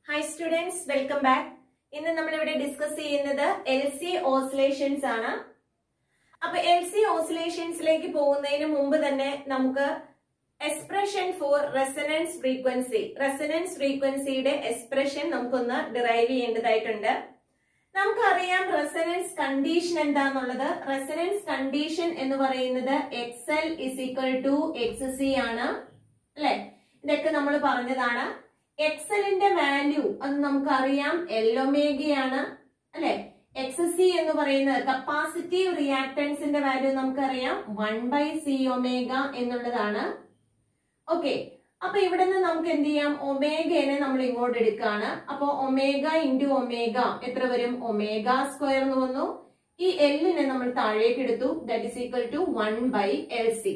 Hi students welcome back ഇന്ന് നമ്മൾ ഇവിടെ ഡിസ്കസ് ചെയ്യുന്നത് എൽ സി ഓസിലേഷൻസ് ആണ് അപ്പൊ എൽ സി ഓസിലേഷൻസിലേക്ക് പോകുന്നതിന് മുമ്പ് തന്നെ നമുക്ക് expression for resonance frequency resonance ഫ്രീക്വൻസിയുടെ എക്സ്പ്രഷൻ നമുക്കൊന്ന് ഡിറൈവ് ചെയ്യേണ്ടതായിട്ടുണ്ട് നമുക്കറിയാം റെസനൻസ് കണ്ടീഷൻ എന്താന്നുള്ളത് റെസനൻസ് കണ്ടീഷൻ എന്ന് പറയുന്നത് X L is equal to X C ആണ് അല്ലെ ഇതൊക്കെ നമ്മൾ പറഞ്ഞതാണ് എക്സലിന്റെ വാല്യൂ അത് നമുക്കറിയാം എൽ ഒമേഗയാണ് അല്ലെ എക്സ് സി എന്ന് പറയുന്നത് കപ്പാസിറ്റീവ് റിയാക്ടൻസിന്റെ വാല്യൂ നമുക്കറിയാം വൺ ബൈ സി ഒമേഗ എന്നുള്ളതാണ് ഓക്കെ അപ്പൊ ഇവിടെ നിന്ന് നമുക്ക് എന്ത് ചെയ്യാം ഒമേഗനെ നമ്മൾ ഇങ്ങോട്ട് എടുക്കുകയാണ് അപ്പൊ ഒമേഗ ഇൻറ്റു ഒമേഗ എത്ര വരും ഒമേഗ സ്ക്വയർ എന്ന് വന്നു ഈ എല്ലിനെ നമ്മൾ താഴേക്ക് എടുത്തു that is equal to one by L C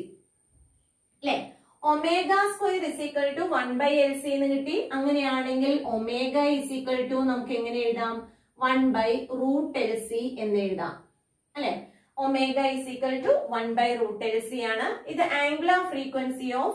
അല്ലെ omega square is equal to one by L C എന്ന് കിട്ടി അങ്ങനെയാണെങ്കിൽ ഒമേഗ ഇസ് ഈക്വൽ ടു നമുക്ക് എങ്ങനെ എഴുതാം one by root L C എന്ന് എഴുതാം അല്ലെ omega is equal to one by root L C ആണ് ഇത് angular frequency of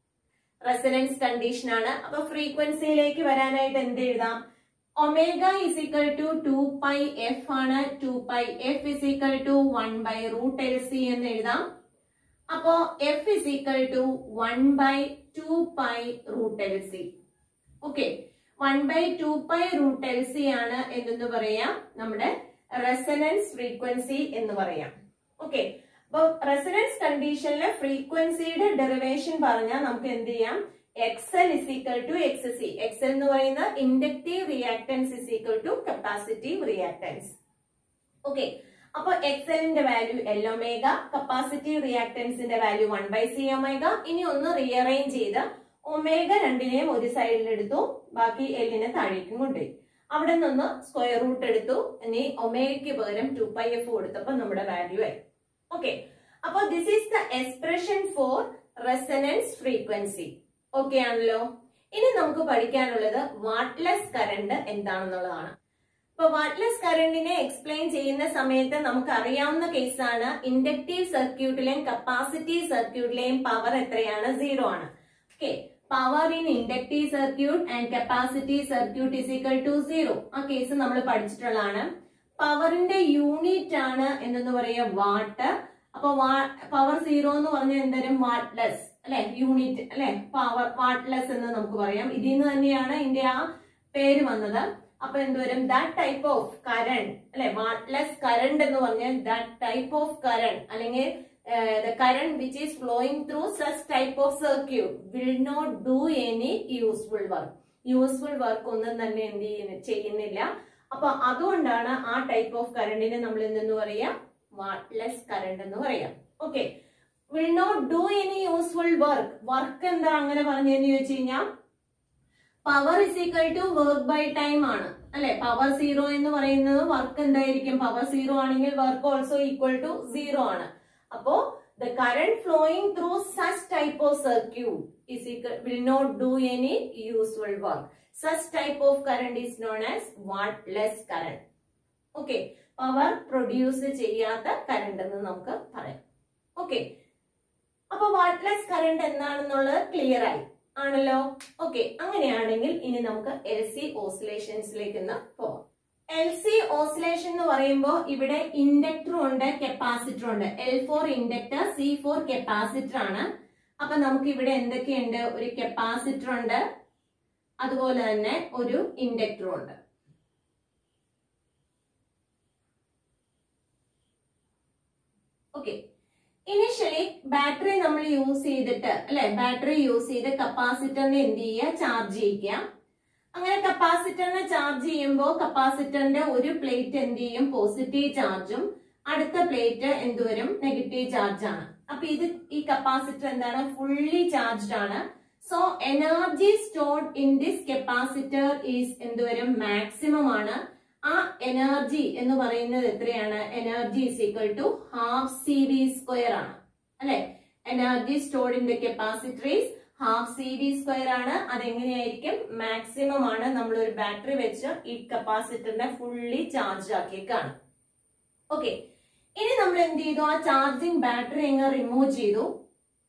resonance condition ആണ് അപ്പൊ ഫ്രീക്വൻസിയിലേക്ക് വരാനായിട്ട് എന്ത് എഴുതാം omega is equal to two pi F ആണ് two pi F is equal to one by root L C എന്ന് എഴുതാം അപ്പോ F is equal to one by two pi root L C okay one by two pi root L C ആണ് എന്തെന്ന് പറയാം നമ്മുടെ resonance frequency എന്ന് പറയാം okay അപ്പൊ റെസനൻസ് കണ്ടീഷനിലെ ഫ്രീക്വൻസിയുടെ ഡെറിവേഷൻ പറഞ്ഞാൽ നമുക്ക് എന്ത് ചെയ്യാം X L is equal to X C X L എന്ന് പറയുന്ന inductive reactance is equal to capacitive reactance okay അപ്പൊ എക്സലിന്റെ വാല്യൂ എൽ ഒമേഗ കപ്പാസിറ്റീവ് റിയാക്ടൻസിന്റെ value one by C omega ഇനി ഒന്ന് റീഅറേഞ്ച് ചെയ്ത് ഒമേഗ രണ്ടിനെയും ഒരു സൈഡിൽ എടുത്തു ബാക്കി എല്ലിനെ താഴേക്കും കൊണ്ടുപോയി അവിടെ നിന്ന് സ്ക്വയർ റൂട്ട് എടുത്തു ഇനി ഒമേഗയ്ക്ക് പകരം ടു പൈ എഫ് കൊടുത്തപ്പോ നമ്മുടെ വാല്യൂ ആയി ഓക്കെ അപ്പൊ this is the expression for resonance frequency okay ആണല്ലോ ഇനി നമുക്ക് പഠിക്കാനുള്ളത് വാട്ട്ലെസ് കറണ്ട് എന്താണെന്നുള്ളതാണ് ഇപ്പൊ വാട്ട്ലെസ് കറണ്ടിനെ എക്സ്പ്ലെയിൻ ചെയ്യുന്ന സമയത്ത് നമുക്ക് അറിയാവുന്ന കേസാണ് ഇൻഡക്റ്റീവ് സർക്യൂട്ടിലെയും കപ്പാസിറ്റീവ് സർക്യൂട്ടിലെയും പവർ എത്രയാണ് സീറോ ആണ് okay power in inductive circuit and capacitive circuit is equal to zero ആ കേസ് നമ്മൾ പഠിച്ചിട്ടുള്ളതാണ് പവറിന്റെ യൂണിറ്റ് ആണ് എന്തെന്ന് പറയുക വാട്ട് അപ്പൊ പവർ സീറോ എന്ന് പറഞ്ഞാൽ എന്തായാലും വാട്ട്ലെസ് അല്ലെ യൂണിറ്റ് അല്ലെ പവർ വാട്ട്ലെസ് എന്ന് നമുക്ക് പറയാം ഇതിൽ നിന്ന് തന്നെയാണ് ഇതിന്റെ ആ പേര് വന്നത് അപ്പൊ എന്തുവരും ദാറ്റ് ടൈപ്പ് ഓഫ് കറണ്ട് അല്ലെ വാട്ട്ലെസ് കറണ്ട് എന്ന് പറഞ്ഞാൽ ദാറ്റ് ടൈപ്പ് ഓഫ് കറണ്ട് അല്ലെങ്കിൽ the current which is flowing through such type of circuit will not do any useful work useful work ഒന്നും തന്നെ എന്ത് ചെയ്യുന്ന ചെയ്യുന്നില്ല അപ്പൊ അതുകൊണ്ടാണ് ആ ടൈപ്പ് ഓഫ് കറണ്ടിനെ നമ്മൾ എന്തെന്ന് പറയാം വാട്ട്ലെസ് കറണ്ട് എന്ന് പറയാം okay will not do any useful work work എന്താ അങ്ങനെ പറഞ്ഞതെന്ന് ചോദിച്ചു കഴിഞ്ഞാൽ power is equal to work by time ആണ് അല്ലെ പവർ സീറോ എന്ന് പറയുന്നത് വർക്ക് എന്തായിരിക്കും പവർ സീറോ ആണെങ്കിൽ work also equal to zero ആണ് അപ്പോ the current flowing through such type of circuit is equal will not do any useful work such type of current is known as wattless current okay power produce ചെയ്യാത്ത current എന്ന് നമുക്ക് പറയാം okay അപ്പൊ wattless current എന്താണെന്നുള്ളത് clear ആയി ആണല്ലോ okay അങ്ങനെയാണെങ്കിൽ ഇനി നമുക്ക് എൽ സി ഓസിലേഷൻസിലേക്ക് ഒന്ന് പോവാം എൽ സി ഓസിലേഷൻ എന്ന് പറയുമ്പോൾ ഇവിടെ ഇൻഡക്ടറും ഉണ്ട് കപ്പാസിറ്ററും ഉണ്ട് L for inductor C for capacitor ആണ് അപ്പൊ നമുക്ക് ഇവിടെ എന്തൊക്കെയുണ്ട് ഒരു കപ്പാസിറ്റർ ഉണ്ട് അതുപോലെ തന്നെ ഒരു ഇൻഡക്ടറും ഉണ്ട് ഓക്കെ ഇനിഷ്യലി ബാറ്ററി നമ്മൾ യൂസ് ചെയ്തിട്ട് അല്ലെ ബാറ്ററി യൂസ് ചെയ്ത് കപ്പാസിറ്ററിനെ എന്ത് ചെയ്യുക ചാർജ് ചെയ്യിക്കുക അങ്ങനെ കപ്പാസിറ്ററിനെ ചാർജ് ചെയ്യുമ്പോൾ കപ്പാസിറ്ററിന്റെ ഒരു പ്ലേറ്റ് എന്ത് ചെയ്യും പോസിറ്റീവ് ചാർജും അടുത്ത പ്ലേറ്റ് എന്തുവരും നെഗറ്റീവ് ചാർജ് ആണ് അപ്പൊ ഇത് ഈ കപ്പാസിറ്റർ എന്താണ് ഫുള്ളി ചാർജ്ഡ് ആണ് so energy stored in this capacitor is എന്തുവരും മാക്സിമം ആണ് ആ എനർജി എന്ന് പറയുന്നത് എത്രയാണ് energy is equal to half C V square ആണ് അല്ലെ energy stored in the capacitor is half C V square ആണ് അതെങ്ങനെയായിരിക്കും മാക്സിമം ആണ് നമ്മൾ ഒരു ബാറ്ററി വെച്ച് ഈ കപ്പാസിറ്ററിനെ ഫുള്ളി ചാർജ് ആക്കിയേക്കാണ് ഓക്കെ ഇനി നമ്മൾ എന്ത് ചെയ്തു ആ ചാർജിങ് ബാറ്ററി അങ്ങ് റിമൂവ് ചെയ്തു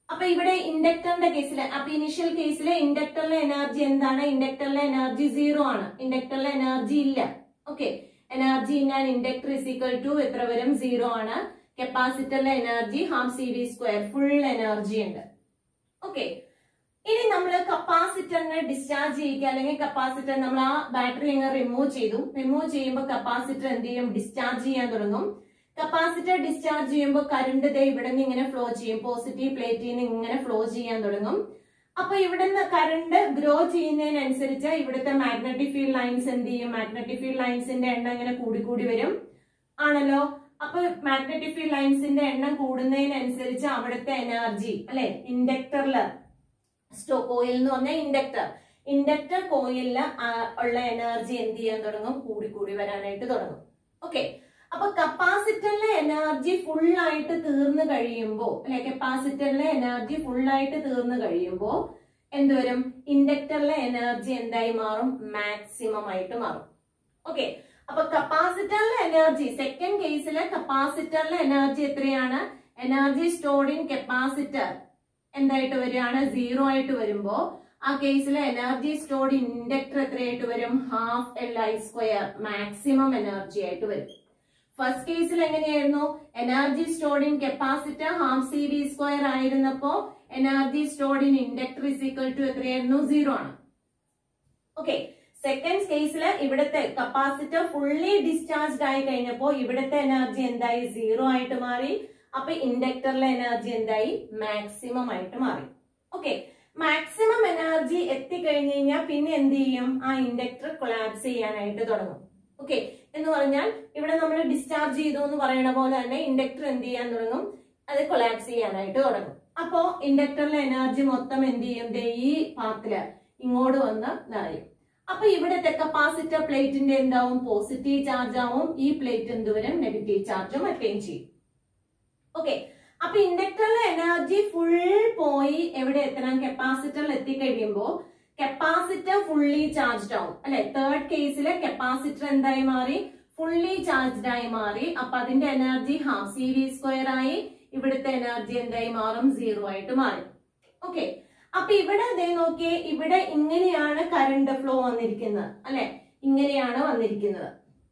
അപ്പൊ ഇവിടെ ഇൻഡക്ടറിന്റെ കേസിൽ അപ്പൊ ഇനിഷ്യൽ കേസിലെ ഇൻഡക്ടറിലെ എനർജി എന്താണ് ഇൻഡക്ടറിലെ എനർജി സീറോ ആണ് ഇൻഡക്ടറിലെ എനർജി ഇല്ല okay energy in an inductor is equal to എത്ര വരും സീറോ ആണ് കപ്പാസിറ്ററിലെ energy half C V square full energy ഉണ്ട് ഓക്കെ ഇനി നമ്മൾ കപ്പാസിറ്ററിനെ ഡിസ്ചാർജ് ചെയ്യിക്കുക അല്ലെങ്കിൽ കപ്പാസിറ്റർ നമ്മൾ ആ ബാറ്ററി അങ്ങ് റിമൂവ് ചെയ്തു റിമൂവ് ചെയ്യുമ്പോൾ കപ്പാസിറ്റർ എന്ത് ചെയ്യും ഡിസ്ചാർജ് ചെയ്യാൻ തുടങ്ങും കപ്പാസിറ്റർ ഡിസ്ചാർജ് ചെയ്യുമ്പോൾ കറണ്ട് ദേ ഇവിടെ നിന്ന് ഇങ്ങനെ ഫ്ലോ ചെയ്യും പോസിറ്റീവ് പ്ലേറ്റിൽ നിന്ന് ഇങ്ങനെ ഫ്ലോ ചെയ്യാൻ തുടങ്ങും അപ്പൊ ഇവിടുന്ന് കറണ്ട് ഗ്രോ ചെയ്യുന്നതിനനുസരിച്ച് ഇവിടുത്തെ മാഗ്നറ്റിക് ഫീൽഡ് ലൈൻസ് എന്ത് ചെയ്യും മാഗ്നറ്റിക് ഫീൽഡ് ലൈൻസിന്റെ എണ്ണം ഇങ്ങനെ കൂടി കൂടി വരും ആണല്ലോ അപ്പൊ മാഗ്നറ്റിക് ഫീൽഡ് ലൈൻസിന്റെ എണ്ണം കൂടുന്നതിനനുസരിച്ച് അവിടുത്തെ എനർജി അല്ലെ ഇൻഡക്ടറില് സ്റ്റോ കോയിൽ എന്ന് പറഞ്ഞാൽ ഇൻഡക്ടർ ഇൻഡക്ടർ കോയിലില് ഉള്ള എനർജി എന്ത് ചെയ്യാൻ തുടങ്ങും കൂടി കൂടി വരാനായിട്ട് തുടങ്ങും ഓക്കെ അപ്പൊ കപ്പാസിറ്ററിലെ എനർജി ഫുൾ ആയിട്ട് തീർന്നു കഴിയുമ്പോ അല്ലെ കപ്പാസിറ്ററിലെ എനർജി ഫുൾ ആയിട്ട് തീർന്നു കഴിയുമ്പോ എന്തുവരും ഇൻഡക്ടറിലെ എനർജി എന്തായി മാറും മാക്സിമം ആയിട്ട് മാറും ഓക്കെ അപ്പൊ കപ്പാസിറ്ററിലെ എനർജി സെക്കൻഡ് കേസിലെ കപ്പാസിറ്ററിലെ എനർജി എത്രയാണ് എനർജി സ്റ്റോർഡ് ഇൻ കപ്പാസിറ്റർ എന്തായിട്ട് വരികയാണ് സീറോ ആയിട്ട് വരുമ്പോ ആ കേസിലെ എനർജി സ്റ്റോർഡ് ഇൻ ഇൻഡക്ടർ എത്രയായിട്ട് വരും half L I square maximum energy ആയിട്ട് വരും ഫസ്റ്റ് കേസിൽ എങ്ങനെയായിരുന്നു energy stored in capacitor half C V square ആയിരുന്നപ്പോ energy stored in inductor is equal to എത്രയായിരുന്നു സീറോ ആണ് ഓക്കെ സെക്കൻഡ് കേസിൽ ഇവിടുത്തെ കപ്പാസിറ്റർ ഫുള്ളി ഡിസ്ചാർജ്ഡ് ആയി കഴിഞ്ഞപ്പോ ഇവിടുത്തെ എനർജി എന്തായി സീറോ ആയിട്ട് മാറി അപ്പൊ ഇൻഡക്ടറിലെ എനർജി എന്തായി മാക്സിമം ആയിട്ട് മാറി ഓക്കെ മാക്സിമം എനർജി എത്തിക്കഴിഞ്ഞു കഴിഞ്ഞാൽ പിന്നെ എന്ത് ചെയ്യും ആ ഇൻഡക്ടർ കൊളാപ്സ് ചെയ്യാനായിട്ട് തുടങ്ങും ഓക്കെ എന്ന് പറഞ്ഞാൽ ഇവിടെ നമ്മൾ ഡിസ്ചാർജ് ചെയ്തു എന്ന് പറയുന്ന പോലെ തന്നെ ഇൻഡക്ടർ എന്ത് ചെയ്യാൻ തുടങ്ങും അത് കൊളാപ്സ് ചെയ്യാനായിട്ട് തുടങ്ങും അപ്പോ ഇൻഡക്ടറിലെ എനർജി മൊത്തം എന്ത് ചെയ്യും ദേ ഈ പാത്തില് ഇങ്ങോട്ട് വന്ന് നിറയും അപ്പൊ ഇവിടുത്തെ കപ്പാസിറ്റർ പ്ലേറ്റിന്റെ എന്താവും പോസിറ്റീവ് ചാർജ് ആവും ഈ പ്ലേറ്റ് എന്തുവരും നെഗറ്റീവ് ചാർജും അറ്റൈൻ ചെയ്യും ഓക്കെ അപ്പൊ ഇൻഡക്ടറിലെ എനർജി ഫുൾ പോയി എവിടെ എത്തണം കപ്പാസിറ്ററിൽ എത്തിക്കഴിയുമ്പോ കപ്പാസിറ്റർ ഫുള്ളി ചാർജ്ഡ് ആവും അല്ലെ തേർഡ് കേസിലെ കപ്പാസിറ്റർ എന്തായി മാറി ഫുള്ളി ചാർജ്ഡ് ആയി മാറി അപ്പൊ അതിന്റെ energy half C V square ആയി ഇവിടുത്തെ എനർജി എന്തായി മാറും സീറോ ആയിട്ട് മാറി ഓക്കെ അപ്പൊ ഇവിടെ അതേ നോക്കിയേ ഇവിടെ ഇങ്ങനെയാണ് കറണ്ട് ഫ്ലോ വന്നിരിക്കുന്നത് അല്ലെ ഇങ്ങനെയാണ് വന്നിരിക്കുന്നത്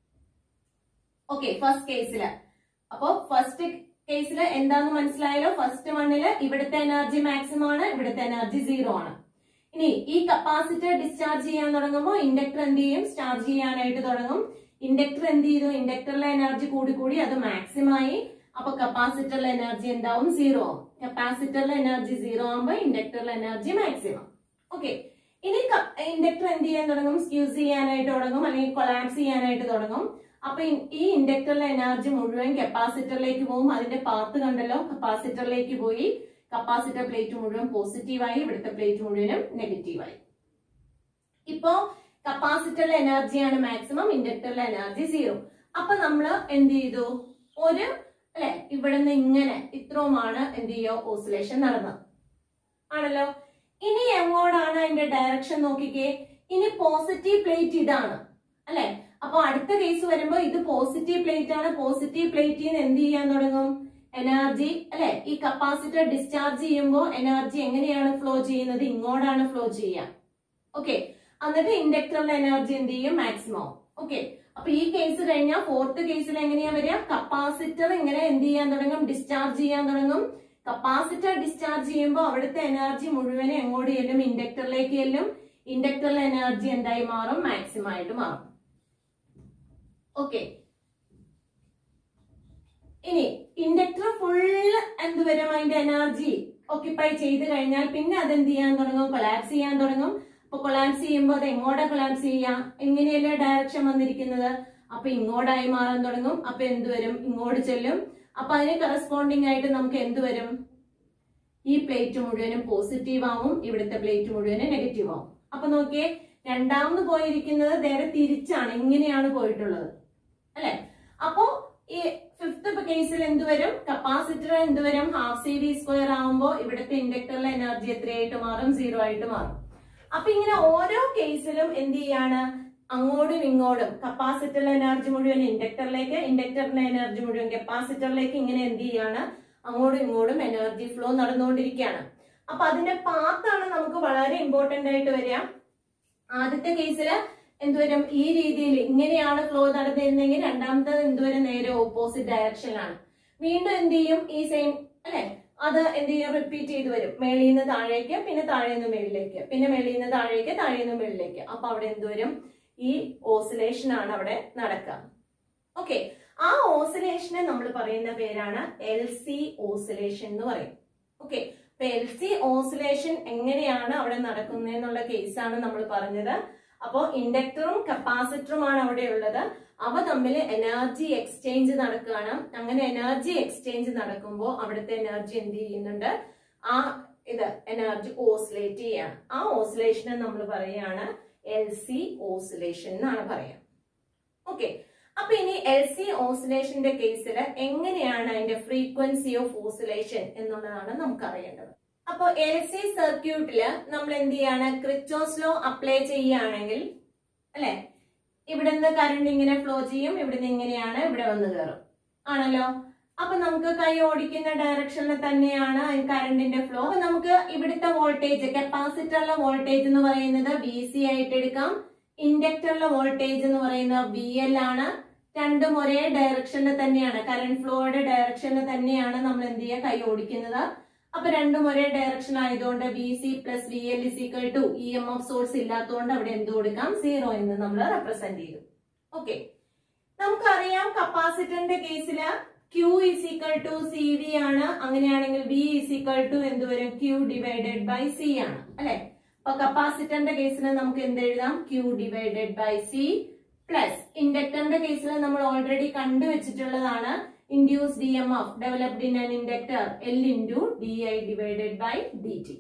ഓക്കെ ഫസ്റ്റ് കേസില് അപ്പോ ഫസ്റ്റ് കേസില് എന്താന്ന് മനസ്സിലായല്ലോ ഫസ്റ്റ് വണ്ണില് ഇവിടുത്തെ എനർജി മാക്സിമം ആണ് ഇവിടുത്തെ എനർജി സീറോ ആണ് ഇനി ഈ കപ്പാസിറ്റർ ഡിസ്ചാർജ് ചെയ്യാൻ തുടങ്ങുമ്പോൾ ഇൻഡക്ടർ എന്ത് ചെയ്യും ചാർജ് ചെയ്യാനായിട്ട് തുടങ്ങും ഇൻഡക്ടർ എന്ത് ചെയ്തു ഇൻഡക്ടറിലെ എനർജി കൂടി കൂടി അത് മാക്സിമം ആയി അപ്പൊ കപ്പാസിറ്ററിലെ എനർജി എന്താവും സീറോ ആവും കപ്പാസിറ്ററിലെ എനർജി സീറോ ആകുമ്പോൾ ഇൻഡക്ടറിലെ എനർജി മാക്സിമം ഓക്കെ ഇനി ഇൻഡക്ടർ എന്ത് ചെയ്യാൻ തുടങ്ങും സ്ക്യൂസ് ചെയ്യാനായിട്ട് തുടങ്ങും അല്ലെങ്കിൽ കൊളാപ്സ് ചെയ്യാനായിട്ട് തുടങ്ങും അപ്പൊ ഇ- ഈ ഇൻഡക്ടറിലെ എനർജി മുഴുവൻ കപ്പാസിറ്ററിലേക്ക് പോകും അതിന്റെ പാത്ത് കണ്ടല്ലോ കപ്പാസിറ്ററിലേക്ക് പോയി കപ്പാസിറ്റർ പ്ലേറ്റ് മുഴുവൻ പോസിറ്റീവായി ഇവിടുത്തെ പ്ലേറ്റ് മുഴുവനും നെഗറ്റീവായി ഇപ്പോ കപ്പാസിറ്ററിലെ എനർജിയാണ് മാക്സിമം ഇൻഡക്ടറിലെ എനർജി സീറോ അപ്പൊ നമ്മൾ എന്ത് ചെയ്തു ഒരു അല്ലെ ഇവിടുന്ന് ഇങ്ങനെ ഇത്രയുമാണ് എന്ത് ചെയ്യുക ഓസിലേഷൻ നടന്നത് ആണല്ലോ ഇനി എങ്ങോട്ടാണ് അതിന്റെ ഡയറക്ഷൻ നോക്കിക്കേ ഇനി പോസിറ്റീവ് പ്ലേറ്റ് ഇതാണ് അല്ലെ അപ്പൊ അടുത്ത കേസ് വരുമ്പോ ഇത് പോസിറ്റീവ് പ്ലേറ്റ് ആണ് പോസിറ്റീവ് പ്ലേറ്റിൽ നിന്ന് എന്ത് ചെയ്യാൻ തുടങ്ങും എനർജി അല്ലെ ഈ കപ്പാസിറ്റർ ഡിസ്ചാർജ് ചെയ്യുമ്പോൾ എനർജി എങ്ങനെയാണ് ഫ്ലോ ചെയ്യുന്നത് ഇങ്ങോട്ടാണ് ഫ്ലോ ചെയ്യുക ഓക്കെ എന്നിട്ട് ഇൻഡക്ടറിലെ എനർജി എന്ത് ചെയ്യും മാക്സിമം ഓക്കെ അപ്പൊ ഈ കേസ് കഴിഞ്ഞാൽ ഫോർത്ത് കേസിൽ എങ്ങനെയാ വരിക കപ്പാസിറ്റർ ഇങ്ങനെ എന്ത് ചെയ്യാൻ തുടങ്ങും ഡിസ്ചാർജ് ചെയ്യാൻ തുടങ്ങും കപ്പാസിറ്റർ ഡിസ്ചാർജ് ചെയ്യുമ്പോൾ അവിടുത്തെ എനർജി മുഴുവനും എങ്ങോട്ട് ചെല്ലും ഇൻഡക്ടറിലേക്ക് ചെല്ലും ഇൻഡക്ടറിലെ എനർജി എന്തായി മാറും മാക്സിമം ആയിട്ട് മാറും ഓക്കെ ഇനി ഇൻഡക്ടർ ഫുള്ള് എന്ത് വരും അതിന്റെ എനർജി ഓക്യുപ്പൈ ചെയ്ത് കഴിഞ്ഞാൽ പിന്നെ അത് എന്ത് ചെയ്യാൻ തുടങ്ങും കൊളാപ്സ് ചെയ്യാൻ തുടങ്ങും അപ്പൊ കൊളാപ്സ് ചെയ്യുമ്പോൾ അത് എങ്ങോട്ടാ കൊളാപ്സ് ചെയ്യാം എങ്ങനെയല്ലേ ഡയറക്ഷൻ വന്നിരിക്കുന്നത് അപ്പൊ ഇങ്ങോട്ടായി മാറാൻ തുടങ്ങും അപ്പൊ എന്ത് വരും ഇങ്ങോട്ട് ചെല്ലും അപ്പൊ അതിന് കറസ്പോണ്ടിങ് ആയിട്ട് നമുക്ക് എന്ത് വരും ഈ പ്ലേറ്റ് മുഴുവനും പോസിറ്റീവ് ആവും ഇവിടുത്തെ പ്ലേറ്റ് മുഴുവനും നെഗറ്റീവ് ആവും അപ്പൊ നോക്കിയേ രണ്ടാമത് പോയിരിക്കുന്നത് നേരെ തിരിച്ചാണ് ഇങ്ങനെയാണ് പോയിട്ടുള്ളത് അല്ലെ അപ്പോ ഈ ഫിഫ്ത് കേസിൽ എന്ത് വരും കപ്പാസിറ്റർ എന്ത് വരും ഹാഫ് സി വി സ്ക്വയർ ആവുമ്പോൾ ഇവിടുത്തെ ഇൻഡക്ടറിലെ എനർജി എത്രയായിട്ട് മാറും സീറോ ആയിട്ട് മാറും അപ്പൊ ഇങ്ങനെ ഓരോ കേസിലും എന്ത് ചെയ്യാണ് അങ്ങോട്ടും ഇങ്ങോട്ടും കപ്പാസിറ്ററിലെ എനർജി മുഴുവൻ ഇൻഡക്ടറിലേക്ക് ഇൻഡക്ടറിലെ എനർജി മുഴുവൻ കപ്പാസിറ്ററിലേക്ക് ഇങ്ങനെ എന്ത് ചെയ്യാണ് അങ്ങോട്ടും ഇങ്ങോട്ടും എനർജി ഫ്ലോ നടന്നുകൊണ്ടിരിക്കുകയാണ് അപ്പൊ അതിന്റെ പാത്താണ് നമുക്ക് വളരെ ഇമ്പോർട്ടന്റ് ആയിട്ട് വരിക ആദ്യത്തെ കേസിൽ എന്തുവരും ഈ രീതിയിൽ ഇങ്ങനെയാണ് ഫ്ലോ നടന്നിരുന്നെങ്കിൽ രണ്ടാമത്തത് എന്തുവരും നേരെ ഓപ്പോസിറ്റ് ഡയറക്ഷനിലാണ് വീണ്ടും എന്ത് ചെയ്യും ഈ സെയിം അല്ലെ അത് എന്ത് ചെയ്യും റിപ്പീറ്റ് ചെയ്ത് വരും മേളിൽ നിന്ന് താഴേക്ക് പിന്നെ താഴെ നിന്ന് മേളിലേക്ക് പിന്നെ മേളിൽ നിന്ന് താഴേക്ക് താഴെ നിന്ന് മേളിലേക്ക് അപ്പൊ അവിടെ എന്തുവരും ഈ ഓസിലേഷൻ ആണ് അവിടെ നടക്കുക ഓക്കെ ആ ഓസിലേഷനെ നമ്മൾ പറയുന്ന പേരാണ് എൽ സി ഓസിലേഷൻ എന്ന് പറയും ഓക്കെ അപ്പൊ എൽ സി ഓസിലേഷൻ എങ്ങനെയാണ് അവിടെ നടക്കുന്നത് എന്നുള്ള കേസാണ് നമ്മൾ പറഞ്ഞത് അപ്പോ ഇൻഡക്ടറും കപ്പാസിറ്ററുമാണ് അവിടെ ഉള്ളത് അവ തമ്മിൽ എനർജി എക്സ്ചേഞ്ച് നടക്കുകയാണ് അങ്ങനെ എനർജി എക്സ്ചേഞ്ച് നടക്കുമ്പോൾ അവിടുത്തെ എനർജി എന്ത് ചെയ്യുന്നുണ്ട് ആ ഇത് എനർജി ഓസിലേറ്റ് ചെയ്യാണ് ആ ഓസിലേഷനെ നമ്മൾ പറയുകയാണ് എൽ സി ഓസിലേഷൻ എന്നാണ് പറയാം ഓക്കെ അപ്പൊ ഇനി എൽ സി ഓസിലേഷന്റെ കേസിൽ എങ്ങനെയാണ് അതിന്റെ ഫ്രീക്വൻസി ഓഫ് ഓസിലേഷൻ എന്നുള്ളതാണ് നമുക്ക് അറിയേണ്ടത് അപ്പൊ എൽ സി സർക്യൂട്ടില് നമ്മൾ എന്ത് ചെയ്യാണ് ക്രിച്ചോസ് ലോ അപ്ലൈ ചെയ്യുകയാണെങ്കിൽ അല്ലെ ഇവിടുന്ന് കറണ്ട് ഇങ്ങനെ ഫ്ലോ ചെയ്യും ഇവിടുന്ന് ഇങ്ങനെയാണ് ഇവിടെ വന്ന് കയറും ആണല്ലോ അപ്പൊ നമുക്ക് കൈ ഓടിക്കുന്ന ഡയറക്ഷനിൽ തന്നെയാണ് കറണ്ടിന്റെ ഫ്ലോ അപ്പൊ നമുക്ക് ഇവിടുത്തെ വോൾട്ടേജ് കപ്പാസിറ്ററിലെ വോൾട്ടേജ് എന്ന് പറയുന്നത് ബി സി ആയിട്ട് എടുക്കാം ഇൻഡക്ടറിലെ വോൾട്ടേജ് എന്ന് പറയുന്നത് ബി എൽ ആണ് രണ്ടും ഒരേ ഡയറക്ഷനിൽ തന്നെയാണ് കറണ്ട് ഫ്ലോയുടെ ഡയറക്ഷനിൽ തന്നെയാണ് നമ്മൾ എന്ത് ചെയ്യുക കൈ ഓടിക്കുന്നത് അപ്പൊ രണ്ടും ഒരേ ഡയറക്ഷൻ ആയതുകൊണ്ട് B C plus V L is equal to E M F source ഇല്ലാത്തതുകൊണ്ട് അവിടെ എന്ത് കൊടുക്കാം സീറോ എന്ന് നമ്മൾ റെപ്രസെന്റ് ചെയ്തു ഓക്കെ നമുക്കറിയാം കപ്പാസിറ്ററിന്റെ കേസില് Q is equal to C V ആണ് അങ്ങനെയാണെങ്കിൽ വി ഇസ് ഈക്വൽ ടു എന്ത് വരും ക്യൂ ഡിവൈഡഡ് ബൈ സി ആണ് അല്ലെ അപ്പൊ കപ്പാസിറ്ററിന്റെ കേസിൽ നമുക്ക് എന്ത് എഴുതാം Q divided by C plus ഇൻഡക്ടറിന്റെ കേസിൽ നമ്മൾ ഓൾറെഡി കണ്ടുവച്ചിട്ടുള്ളതാണ് induced M F developed in an inductor L into D I divided by D T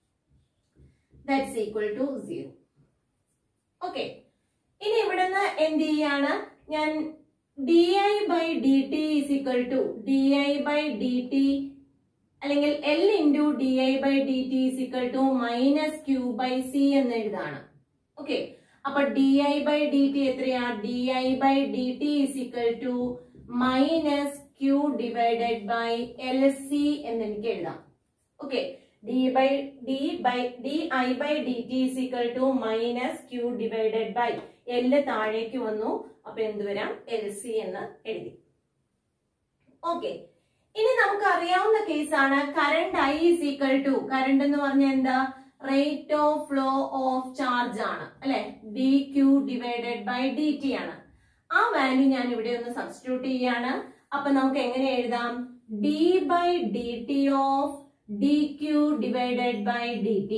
that's equal to zero okay ഇനി ഇവിടുന്ന് എന്ത് ചെയ്യാണ് ഞാൻ D I by D T is equal to D I by D T അല്ലെങ്കിൽ L into D I by D T is equal to minus Q by C എന്ന് എഴുതാണ് okay അപ്പൊ D I by D T എത്രയാ D I by D T is equal to minus Q divided by L C എന്ന് എനിക്ക് എഴുതാം okay D by D by D I by D T is equal to minus Q divided by L താഴേക്ക് വന്നു അപ്പൊ എന്ത് വരാം L C എന്ന് എഴുതി ഓക്കെ ഇനി നമുക്ക് അറിയാവുന്ന കേസാണ് current I is equal to current എന്ന് പറഞ്ഞാൽ എന്താ rate of flow of charge ആണ് അല്ലെ D Q divided by D T ആണ് ആ വാല്യൂ ഞാൻ ഇവിടെ ഒന്ന് സബ്സ്റ്റിറ്റ്യൂട്ട് ചെയ്യാണ് അപ്പൊ നമുക്ക് എങ്ങനെ എഴുതാം D by D T of D Q divided by D T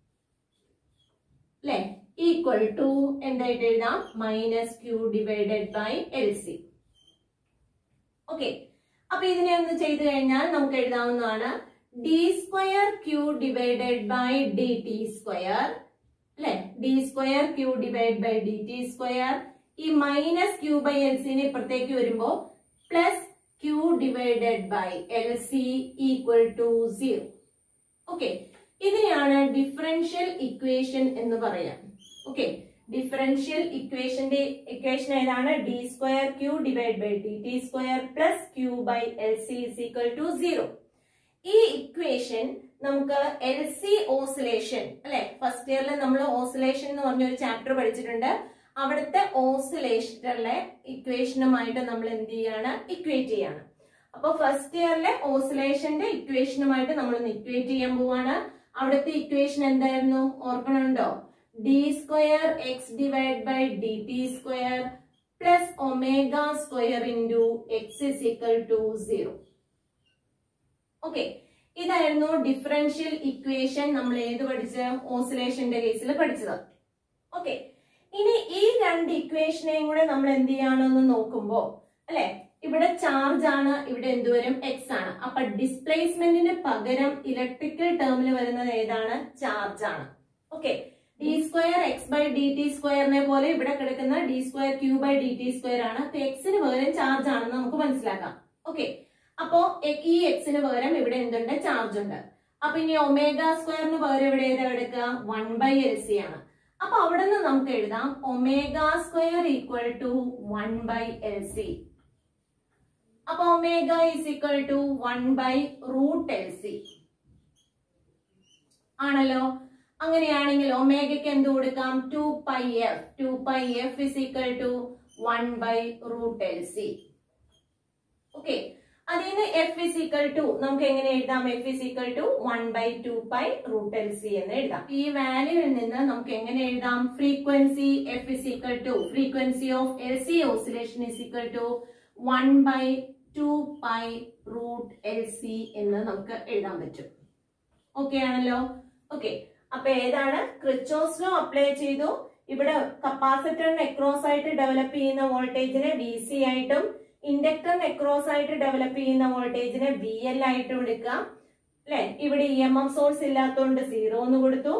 അല്ലെ ഈക്വൽ ടു എന്തായിട്ട് എഴുതാം minus Q divided by L C okay അപ്പൊ ഇതിനെ ഒന്ന് ചെയ്തു കഴിഞ്ഞാൽ നമുക്ക് എഴുതാവുന്നതാണ് D square Q divided by D T square അല്ലെ D square Q divide by D T square ഈ മൈനസ് ക്യൂ ബൈ എൽ സിന് ഇപ്പുറത്തേക്ക് വരുമ്പോ plus Q divided by L C equal to zero okay ഇതിനെയാണ് ഡിഫറൻഷ്യൽ ഇക്വേഷൻ എന്ന് പറയാം ഓക്കെ differential ഇക്വേഷന്റെ ഇക്വേഷൻ ഏതാണ് D square Q divide by D T square plus Q by L C is equal to zero ഈ equation നമുക്ക് L C oscillation അല്ലെ first ഇയറിൽ നമ്മൾ ഓസിലേഷൻ എന്ന് പറഞ്ഞ ഒരു ചാപ്റ്റർ പഠിച്ചിട്ടുണ്ട് അവിടുത്തെ ഓസിലേഷനിലെ ഇക്വേഷനുമായിട്ട് നമ്മൾ എന്ത് ചെയ്യാണ് ഇക്വേറ്റ് ചെയ്യാണ് അപ്പൊ ഫസ്റ്റ് ഇയറിലെ ഓസിലേഷന്റെ ഇക്വേഷനുമായിട്ട് നമ്മൾ ഒന്ന് ഇക്വേറ്റ് ചെയ്യാൻ പോവാണ് അവിടുത്തെ ഇക്വേഷൻ എന്തായിരുന്നു ഓർക്കണുണ്ടോ D square X divide by D T square plus omega square into X is equal to zero okay ഇതായിരുന്നു ഡിഫറൻഷ്യൽ ഇക്വേഷൻ നമ്മൾ ഏത് പഠിച്ച ഓസിലേഷന്റെ കേസിൽ പഠിച്ചത് ഓക്കെ ഇനി ഈ രണ്ട് ഇക്വേഷനെയും കൂടെ നമ്മൾ എന്ത് ചെയ്യാണെന്ന് നോക്കുമ്പോ അല്ലെ ഇവിടെ ചാർജ് ആണ് ഇവിടെ എന്തുവരും എക്സ് ആണ് അപ്പൊ ഡിസ്പ്ലേസ്മെന്റിന് പകരം ഇലക്ട്രിക്കൽ ടേമിൽ വരുന്നത് ഏതാണ് ചാർജ് ആണ് okay D square X by D T സ്ക്വയറിനെ പോലെ ഇവിടെ കിടക്കുന്ന D square Q by D T square ആണ് അപ്പൊ എക്സിന് പകരം ചാർജ് ആണെന്ന് നമുക്ക് മനസ്സിലാക്കാം ഓക്കെ അപ്പോ എ- ഈ എക്സിന് പകരം ഇവിടെ എന്തുണ്ട് ചാർജ് ഉണ്ട് അപ്പൊ ഇനി ഒമേഗ സ്ക്വയറിന് പകരം ഇവിടെ ഏതാ എടുക്കുക വൺ ബൈ എൽ സി ആണ് അപ്പൊ അവിടെ നിന്ന് നമുക്ക് എഴുതാം omega square equal to one by L C അപ്പൊ omega is equal to one by root L C ആണല്ലോ അങ്ങനെയാണെങ്കിൽ ഒമേഗയ്ക്ക് എന്ത് കൊടുക്കാം two pi F two pi F is equal to one by root L C okay അതിന് F is equal to നമുക്ക് എങ്ങനെ എഴുതാം F is equal to one by two pi root L C എന്ന് എഴുതാം ഈ വാല്യൂവിൽ നിന്ന് നമുക്ക് എങ്ങനെ എഴുതാം frequency F is equal to frequency of L C oscillation is equal to one by two pi root L C എന്ന് നമുക്ക് എഴുതാൻ പറ്റും ഓക്കെ ആണല്ലോ ഓക്കെ അപ്പൊ ഏതാണ് ക്രിച്ചോസ് ലോ അപ്ലൈ ചെയ്തു ഇവിടെ കപ്പാസിറ്ററിന് എക്രോസ് ആയിട്ട് ഡെവലപ്പ് ചെയ്യുന്ന വോൾട്ടേജിനെ വി സി ആയിട്ടും ഇൻഡക്ടറിന് എക്രോസ് ആയിട്ട് ഡെവലപ്പ് ചെയ്യുന്ന വോൾട്ടേജിനെ വി എൽ ആയിട്ടും എടുക്കാം അല്ലെ ഇവിടെ ഇ എം എഫ് സോഴ്സ് ഇല്ലാത്തതുകൊണ്ട് സീറോ എന്ന് കൊടുത്തു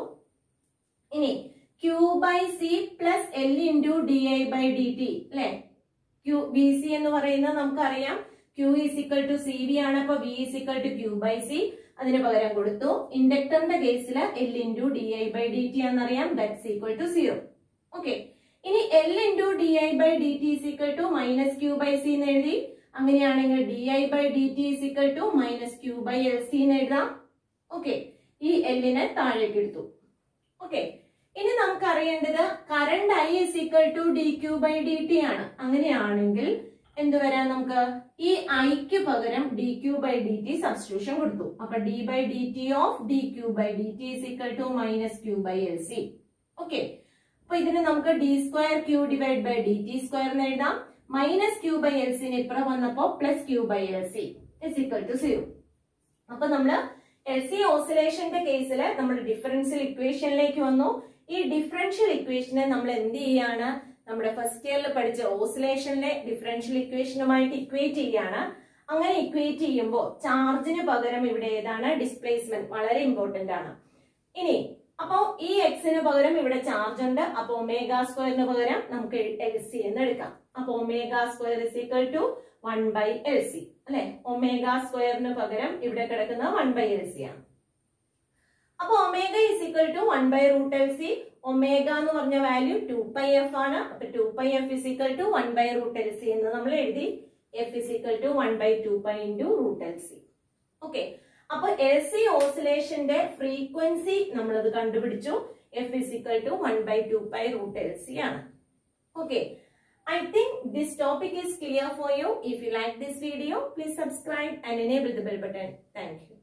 ഇനി Q by C plus L into D I by D T അല്ലെ ക്യൂ ബി സി എന്ന് പറയുന്നത് നമുക്കറിയാം Q is equal to C V ആണ് അപ്പൊ V is equal to Q by C അതിന് പകരം കൊടുത്തു ഇൻഡക്ടറിന്റെ കേസിൽ L into D I by D T എന്നറിയാം that's equal to zero okay ഇനി L into D I by D T equal to minus Q by C എന്ന് എഴുതി അങ്ങനെയാണെങ്കിൽ D I by D T equal to minus Q by L C എന്ന് എഴുതാം okay ഈ എല്ലിനെ താഴേക്ക് എടുത്തു okay ഇനി നമുക്ക് അറിയേണ്ടത് current I is equal to D Q by D T ആണ് അങ്ങനെയാണെങ്കിൽ എന്ത് വരാം നമുക്ക് ഈ ഐക്ക് പകരം D Q by D T substitution കൊടുത്തു അപ്പൊ D by D T of D Q by D T is equal to minus Q by L C okay അപ്പൊ ഇതിന് നമുക്ക് D square Q divide by D T square എന്ന് എഴുതാം minus Q by L സിന് ഇപ്പുറം വന്നപ്പോ plus Q by L C is equal to zero അപ്പൊ നമ്മള് എൽ സി ഓസിലേഷന്റെ കേസിൽ നമ്മൾ ഡിഫറൻഷ്യൽ ഇക്വേഷനിലേക്ക് വന്നു ഈ ഡിഫറൻഷ്യൽ ഇക്വേഷനെ നമ്മൾ എന്ത് ചെയ്യാണ് നമ്മുടെ ഫസ്റ്റ് ഇയറിൽ പഠിച്ച ഓസിലേഷനിലെ ഡിഫറൻഷ്യൽ ഇക്വേഷനുമായിട്ട് ഇക്വേറ്റ് ചെയ്യാണ് അങ്ങനെ ഇക്വേറ്റ് ചെയ്യുമ്പോൾ ചാർജിന് പകരം ഇവിടെ ഏതാണ് ഡിസ്പ്ലേസ്മെന്റ് വളരെ ഇമ്പോർട്ടന്റ് ആണ് ഇനി അപ്പോ ഈ എക്സിന് പകരം ഇവിടെ ചാർജ് ഉണ്ട് അപ്പൊ ഒമേഗ സ്ക്വയറിന് പകരം നമുക്ക് എൽ സി എന്ന് എടുക്കാം അപ്പൊ omega square is equal to one by L C അല്ലെ ഒമേഗ സ്ക്വയറിന് പകരം ഇവിടെ കിടക്കുന്ന വൺ ബൈ എൽ സി ആണ് അപ്പൊ omega is equal to one by root L C omega എന്ന് പറഞ്ഞ വാല്യൂ ടു പൈ എഫ് ആണ് അപ്പൊ two pi F is equal to one by root L C എന്ന് നമ്മൾ എഴുതി F is equal to one by two pi into root L C okay അപ്പൊ L C ഓസിലേഷന്റെ frequency നമ്മളത് കണ്ടുപിടിച്ചു F is equal to one by two pi root L C ആണ് okay I think this topic is clear for you. If you like this video, please subscribe and enable the bell button. Thank you.